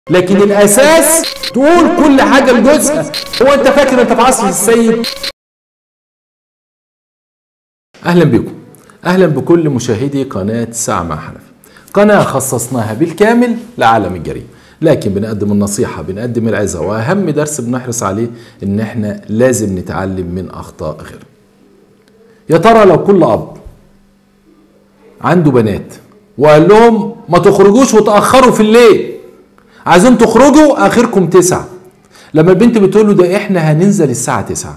لكن الاساس تقول كل حاجه لجوزها هو انت فاكر انت في عصر السيد اهلا بكم اهلا بكل مشاهدي قناه ساعه مع حنفي قناه خصصناها بالكامل لعالم الجريمه لكن بنقدم النصيحه بنقدم العظه واهم درس بنحرص عليه ان احنا لازم نتعلم من اخطاء غيرنا يا ترى لو كل اب عنده بنات وقال لهم ما تخرجوش وتاخروا في الليل عايزين تخرجوا اخركم تسعة لما البنت بتقول له ده احنا هننزل الساعة تسعة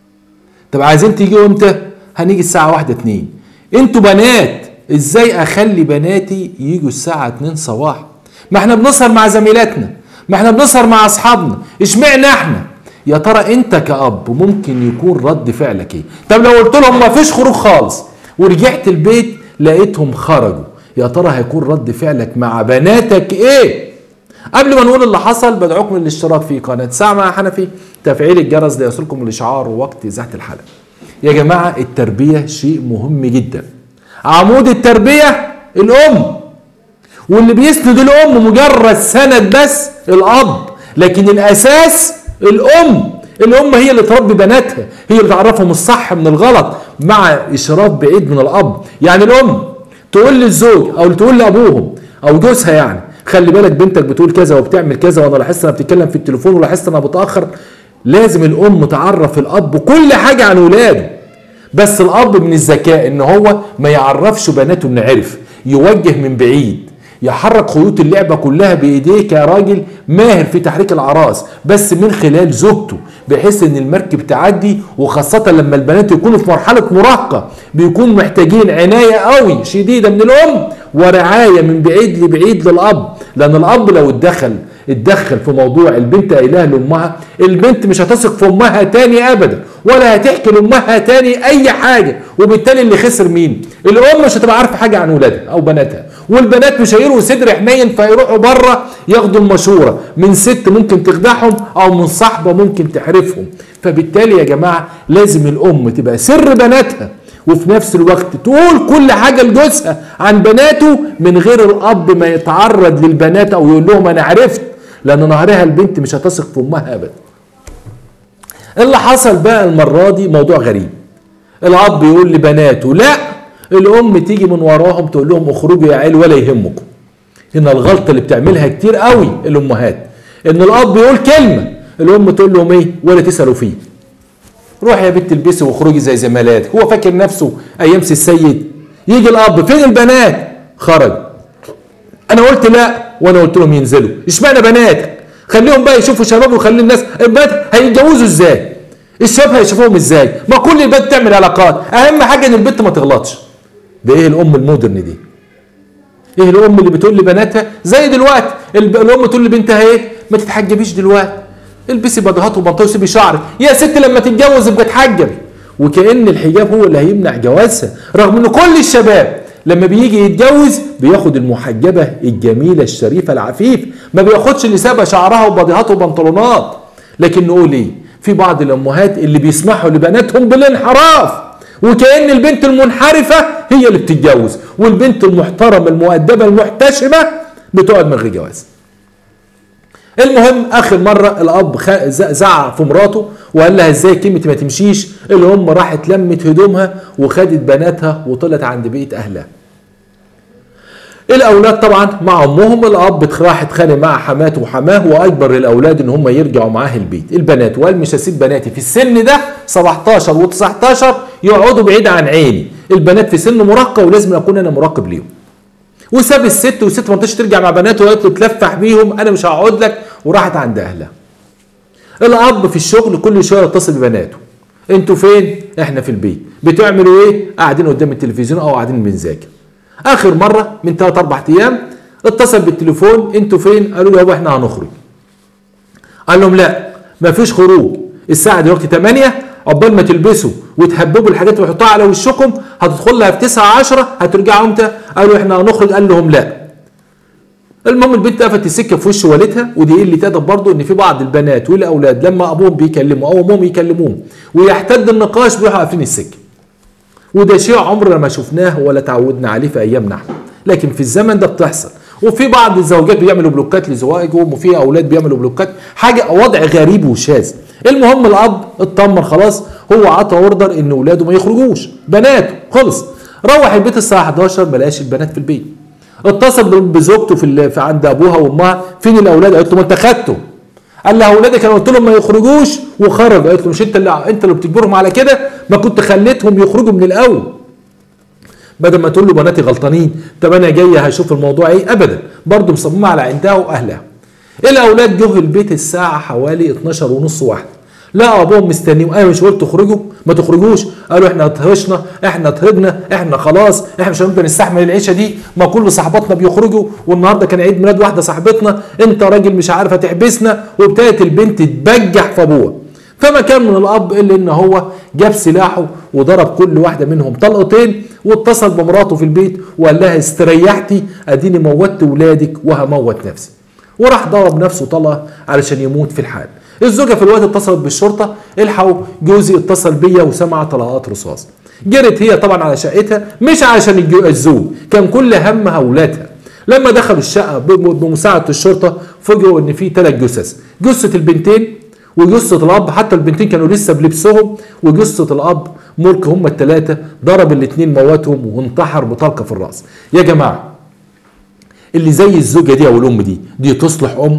طب عايزين تيجوا امتى هنيجي الساعة واحدة اتنين انتوا بنات ازاي اخلي بناتي يجوا الساعة اتنين صباح ما احنا بنسهر مع زميلاتنا ما احنا بنسهر مع اصحابنا اشمعنى احنا يا ترى انت كأب ممكن يكون رد فعلك ايه طب لو قلت لهم ما فيش خروج خالص ورجعت البيت لقيتهم خرجوا يا ترى هيكون رد فعلك مع بناتك ايه قبل ما نقول اللي حصل بدعوكم للاشتراك في قناه ساعه مع حنفي تفعيل الجرس ليصلكم الاشعار وقت ازاحه الحلقه يا جماعه التربيه شيء مهم جدا عمود التربيه الام واللي بيسند الام مجرد سند بس الاب لكن الاساس الام الام هي اللي تربي بناتها هي اللي تعرفهم الصح من الغلط مع اشراف بعيد من الاب يعني الام تقول للزوج او تقول لابوهم او جوزها يعني خلي بالك بنتك بتقول كذا وبتعمل كذا وانا لاحظت انها بتتكلم في التليفون ولاحظت انها بتاخر لازم الام تعرف الاب كل حاجه عن ولاده بس الاب من الذكاء ان هو ما يعرفش بناته انه عرف يوجه من بعيد يحرك خيوط اللعبة كلها بإيديه كراجل ماهر في تحريك الأعراس بس من خلال زوجته بحيث إن المركب تعدي وخاصة لما البنات يكونوا في مرحلة مراهقة بيكونوا محتاجين عناية قوي شديدة من الأم ورعاية من بعيد لبعيد للأب لأن الأب لو اتدخل اتدخل في موضوع البنت قايلاه لامها البنت مش هتثق في امها تاني ابدا ولا هتحكي لامها تاني اي حاجه وبالتالي اللي خسر مين الام مش هتبقى عارفه حاجه عن ولادها او بناتها والبنات مش هيروا صدر حنين فيروحوا بره ياخدوا المشوره من ست ممكن تخدعهم او من صاحبه ممكن تحرفهم فبالتالي يا جماعه لازم الام تبقى سر بناتها وفي نفس الوقت تقول كل حاجة لجوزها عن بناته من غير الأب ما يتعرض للبنات أو يقول لهم أنا عرفت لأن نهارها البنت مش هتثق في أمها أبدا اللي حصل بقى المرة دي موضوع غريب الأب يقول لبناته لا الأم تيجي من وراهم تقول لهم اخرجوا يا عيال ولا يهمكم هنا الغلطة اللي بتعملها كتير قوي الأمهات إن الأب يقول كلمة الأم تقول لهم إيه ولا تسألوا فيه روح يا بنت البسي واخرجي زي زميلاتك هو فاكر نفسه ايام سي السيد يجي الاب فين البنات خرج انا قلت لا وانا قلت لهم ينزلوا اشمعنى بناتك خليهم بقى يشوفوا شباب وخلي الناس البنات هيتجوزوا ازاي الشباب هيشوفوهم ازاي ما كل البنات تعمل علاقات اهم حاجه ان البنت ما تغلطش ده ايه الام المودرن دي ايه الام اللي بتقول لبناتها زي دلوقتي الام تقول لبنتها ايه ما تتحجبيش دلوقتي البسي بدهات وبنطلون وسيبي شعرك يا ست لما تتجوز ابقى اتحجبي وكأن الحجاب هو اللي هيمنع جوازها رغم ان كل الشباب لما بيجي يتجوز بياخد المحجبة الجميلة الشريفة العفيف ما بياخدش اللي سابها شعرها وبديهات وبنطلونات لكن نقول ايه في بعض الامهات اللي بيسمحوا لبناتهم بالانحراف وكأن البنت المنحرفة هي اللي بتتجوز والبنت المحترمة المؤدبة المحتشمة بتقعد من غير جواز المهم اخر مره الاب زعق في مراته وقال لها ازاي كلمه ما تمشيش الام راحت لمت هدومها وخدت بناتها وطلعت عند بيت اهلها الاولاد طبعا مع امهم الاب راح اتخانق مع حماته وحماه واجبر الاولاد ان هم يرجعوا معاه البيت البنات وقال مش هسيب بناتي في السن ده 17 و19 يقعدوا بعيد عن عيني البنات في سن مراهقه ولازم اكون انا مراقب ليهم وساب الست والست ما رضتش ترجع مع بناته وقالت له تلفح بيهم انا مش هقعد لك وراحت عند اهلها. الاب في الشغل كل شويه يتصل ببناته انتوا فين؟ احنا في البيت بتعملوا ايه؟ قاعدين قدام التلفزيون او قاعدين بنذاكر. اخر مره من ثلاث اربع ايام اتصل بالتليفون انتوا فين؟ قالوا له يابا احنا هنخرج. قال لهم لا مفيش خروج الساعه دلوقتي 8 عقبال ما تلبسوا وتهببوا الحاجات وتحطوها على وشكم هتدخل لها في 9 10 هترجعوا امتى؟ قالوا احنا هنخرج قال لهم لا. المهم البنت قفلت السكه في وش والدها ودي اللي تقدر برضه ان في بعض البنات والاولاد لما ابوهم بيكلموا او امهم يكلموهم ويحتد النقاش بيروحوا قافلين السكه. وده شيء عمرنا ما شفناه ولا تعودنا عليه في ايامنا احنا. لكن في الزمن ده بتحصل وفي بعض الزوجات بيعملوا بلوكات لزواجهم وفي اولاد بيعملوا بلوكات حاجه وضع غريب وشاذ المهم الاب اطمن خلاص هو عطى اوردر ان اولاده ما يخرجوش بناته خلص روح البيت الساعه 11 ما لقاش البنات في البيت اتصل بزوجته في, ال- في عند ابوها وامها فين الاولاد قالت له ما انت خدته قال لها اولادك انا قلت لهم ما يخرجوش وخرجوا قالت له مش انت اللي انت اللي بتجبرهم على كده ما كنت خليتهم يخرجوا من الاول بدل ما تقول له بناتي غلطانين طب انا جايه هشوف الموضوع ايه ابدا برضه مصممه على عندها واهلها الاولاد جه البيت الساعه حوالي 12 ونص واحده لا ابوهم مستنيهم ايوه مش قلت تخرجوا ما تخرجوش قالوا احنا طهشنا احنا طهجنا احنا خلاص احنا مش هنقدر نستحمل العيشه دي ما كل صاحباتنا بيخرجوا والنهارده كان عيد ميلاد واحده صاحبتنا انت راجل مش عارفه تحبسنا وابتدت البنت تبجح في ابوها فما كان من الاب الا ان هو جاب سلاحه وضرب كل واحده منهم طلقتين واتصل بمراته في البيت وقال لها استريحتي اديني موتت ولادك وهموت نفسي وراح ضرب نفسه طلقه علشان يموت في الحال الزوجه في الوقت اتصلت بالشرطه الحقوا جوزي اتصل بيا وسمع طلقات رصاص جرت هي طبعا على شقتها مش علشان الجو- الزوج كان كل همها اولادها لما دخلوا الشقه بم- بمساعده الشرطه فوجئوا ان في ثلاث جثث جثه البنتين وجثه الاب حتى البنتين كانوا لسه بلبسهم وجثه الاب ملك هم الثلاثه ضرب الاثنين موتهم وانتحر بطلقه في الراس يا جماعه اللي زي الزوجه دي او الام دي دي تصلح ام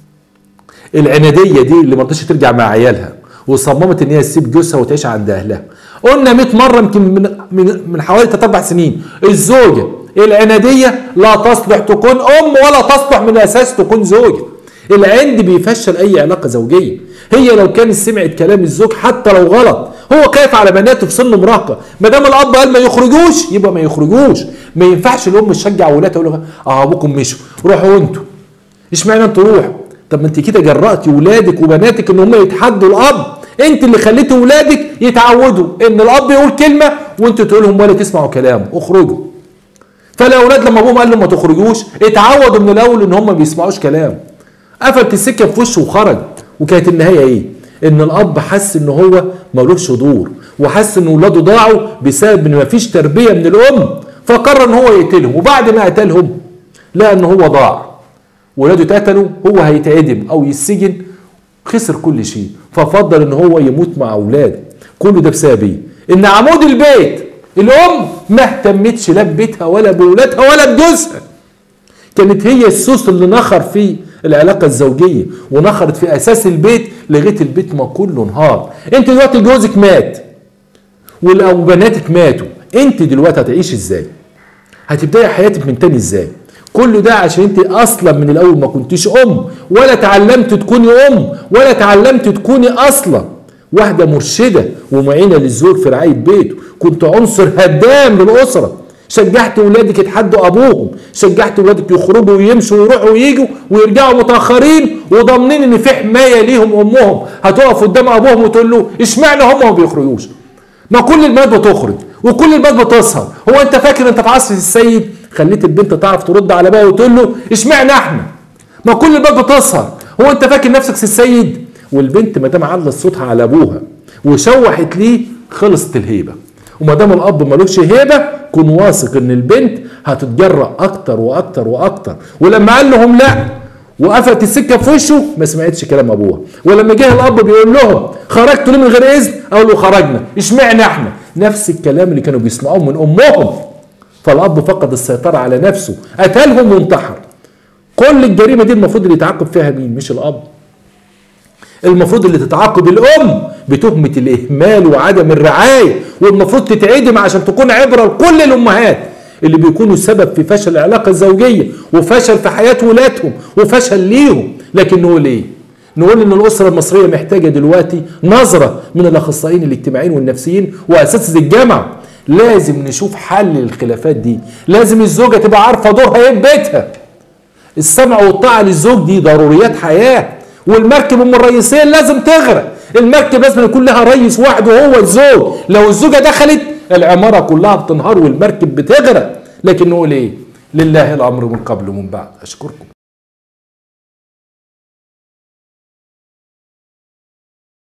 العناديه دي اللي ما رضتش ترجع مع عيالها وصممت ان هي تسيب جوزها وتعيش عند اهلها قلنا 100 مره يمكن من من, من حوالي 3 4 سنين الزوجه العناديه لا تصلح تكون ام ولا تصلح من الاساس تكون زوجه العند بيفشل اي علاقه زوجيه هي لو كانت سمعت كلام الزوج حتى لو غلط هو خايف على بناته في سن مراهقه ما دام الاب قال ما يخرجوش يبقى ما يخرجوش ما ينفعش الام تشجع ولادها تقول لها اه ابوكم مشوا روحوا انتوا اشمعنى انتوا روحوا طب ما انت كده جرأتي ولادك وبناتك ان هم يتحدوا الاب انت اللي خليتي ولادك يتعودوا ان الاب يقول كلمه وانتوا تقول لهم ولا تسمعوا كلامه اخرجوا فالاولاد لما ابوهم قال لهم ما تخرجوش اتعودوا من الاول ان هم ما بيسمعوش كلام قفلت السكه في وشه وخرج وكانت النهايه ايه؟ ان الاب حس ان هو ملوش دور وحس ان ولاده ضاعوا بسبب ان مفيش تربيه من الام فقرر ان هو يقتلهم وبعد ما قتلهم لقى ان هو ضاع ولاده اتقتلوا هو هيتعدم او يسجن خسر كل شيء ففضل ان هو يموت مع اولاده كل ده بسبب ايه؟ ان عمود البيت الام ما اهتمتش لا ببيتها ولا باولادها ولا بجوزها كانت هي السوس اللي نخر في العلاقه الزوجيه ونخرت في اساس البيت لغايه البيت ما كله انهار انت دلوقتي جوزك مات ولو بناتك ماتوا انت دلوقتي هتعيش ازاي هتبداي حياتك من تاني ازاي كل ده عشان انت اصلا من الاول ما كنتيش ام ولا تعلمت تكوني ام ولا تعلمت تكوني اصلا واحده مرشده ومعينه للزوج في رعايه بيته كنت عنصر هدام للاسره شجعت ولادك يتحدوا ابوهم شجعت ولادك يخرجوا ويمشوا ويروحوا ويجوا ويرجعوا متاخرين وضامنين ان في حمايه ليهم امهم هتقف قدام ابوهم وتقول له اشمعنى هم ما بيخرجوش ما كل البنات بتخرج وكل البنات بتسهر هو انت فاكر انت في عصر السيد خليت البنت تعرف ترد على بقى وتقول له اشمعنى احنا ما كل البنات بتسهر هو انت فاكر نفسك سي السيد والبنت ما دام علت صوتها على ابوها وشوحت ليه خلصت الهيبه وما دام الاب ملوش هيبه كن واثق ان البنت هتتجرأ اكتر واكتر واكتر ولما قال لهم لا وقفلت السكه في وشه ما سمعتش كلام ابوها ولما جه الاب بيقول لهم خرجتوا ليه من غير اذن قالوا خرجنا اشمعنى احنا نفس الكلام اللي كانوا بيسمعوه من امهم فالاب فقد السيطره على نفسه قتلهم وانتحر كل الجريمه دي المفروض اللي يتعاقب فيها مين مش الاب المفروض اللي تتعاقب الام بتهمه الاهمال وعدم الرعايه والمفروض تتعدم عشان تكون عبره لكل الامهات اللي بيكونوا سبب في فشل العلاقه الزوجيه وفشل في حياه ولادهم وفشل ليهم لكن نقول ايه نقول ان الاسره المصريه محتاجه دلوقتي نظره من الاخصائيين الاجتماعيين والنفسيين واساتذه الجامعه لازم نشوف حل للخلافات دي لازم الزوجه تبقى عارفه دورها ايه في بيتها السمع والطاعه للزوج دي ضروريات حياه والمركب ام الرئيسين لازم تغرق المركب لازم يكون لها رئيس واحد وهو الزوج لو الزوجه دخلت العماره كلها بتنهار والمركب بتغرق لكن نقول ايه لله الامر من قبل ومن بعد اشكركم